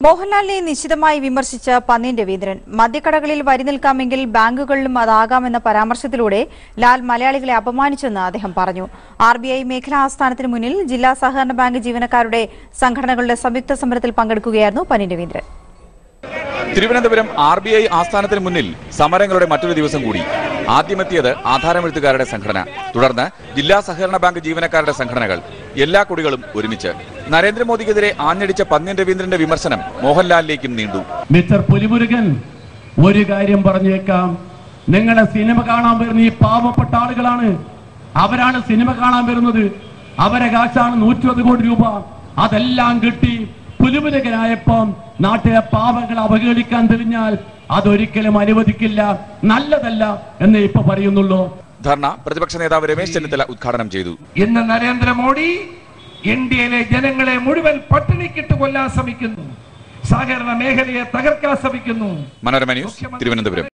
മോഹൻലാലിനെ നിശിതമായി വിമർശിച്ച പന്നീൻ രവീന്ദ്രൻ മദ്യക്കടകളിൽ വരി നിൽക്കാമെങ്കിൽ ബാങ്കുകളിലും അതാകാമെന്ന പരാമർശത്തിലൂടെ ലാൽ മലയാളികളെ അപമാനിച്ചെന്ന് അദ്ദേഹം പറഞ്ഞു ആർ ബി ഐ മേഖലാ ആസ്ഥാനത്തിന് മുന്നിൽ ജില്ലാ സഹകരണ ബാങ്ക് ജീവനക്കാരുടെ സംഘടനകളുടെ സംയുക്ത സമരത്തിൽ പങ്കെടുക്കുകയായിരുന്നു പന്നീൻ Raveendran Thiruvananthapuram R B I ആസ്ഥാനത്തിന് മുന്നിൽ സമരങ്ങളുടെ മറ്റൊരു ദിവസം കൂടി ആദ്യമെത്തിയത് ആധാരമെഴുത്തുകാരുടെ സംഘടന തുടർന്ന് ജില്ലാ സഹകരണ ബാങ്ക് ജീവനക്കാരുടെ സംഘടനകൾ എല്ലാ കൊടികളും ഒരുമിച്ച് നരേന്ദ്രമോദിക്കെതിരെ ആഞ്ഞടിച്ച പന്ന്യൻ രവീന്ദ്രന്റെ വിമർശനം മോഹൻലാലിലേക്കും നീണ്ടു മിസ്റ്റർ പുലിമുരുകൻ ഒരു കാര്യം പറഞ്ഞേക്കാം നിങ്ങളെ സിനിമ കാണാൻ വരുന്ന ഈ പാവപ്പെട്ട ആളുകളാണ് അവരാണ് സിനിമ കാണാൻ വരുന്നത് അവരെ കാശാണ് നൂറ്റി കോടി രൂപ അതെല്ലാം കിട്ടി പുലിമുരുകനായപ്പം നാട്ടിലെ പാവങ്ങളെ അവഹേളിക്കാൻ തെളിഞ്ഞാൽ അതൊരിക്കലും അനുവദിക്കില്ല നല്ലതല്ല എന്ന് ഇപ്പൊ പറയുന്നുള്ളൂ ധർണ പ്രതിപക്ഷ നേതാവ് രമേശ് ചെന്നിത്തല ഉദ്ഘാടനം ചെയ്തു ഇന്ന് നരേന്ദ്രമോദി ഇന്ത്യയിലെ ജനങ്ങളെ മുഴുവൻ പട്ടിണിക്കിട്ട് കൊല്ലാൻ ശ്രമിക്കുന്നു സഹകരണ മേഖലയെ തകർക്കാൻ ശ്രമിക്കുന്നു മനോരമ ന്യൂസ് തിരുവനന്തപുരം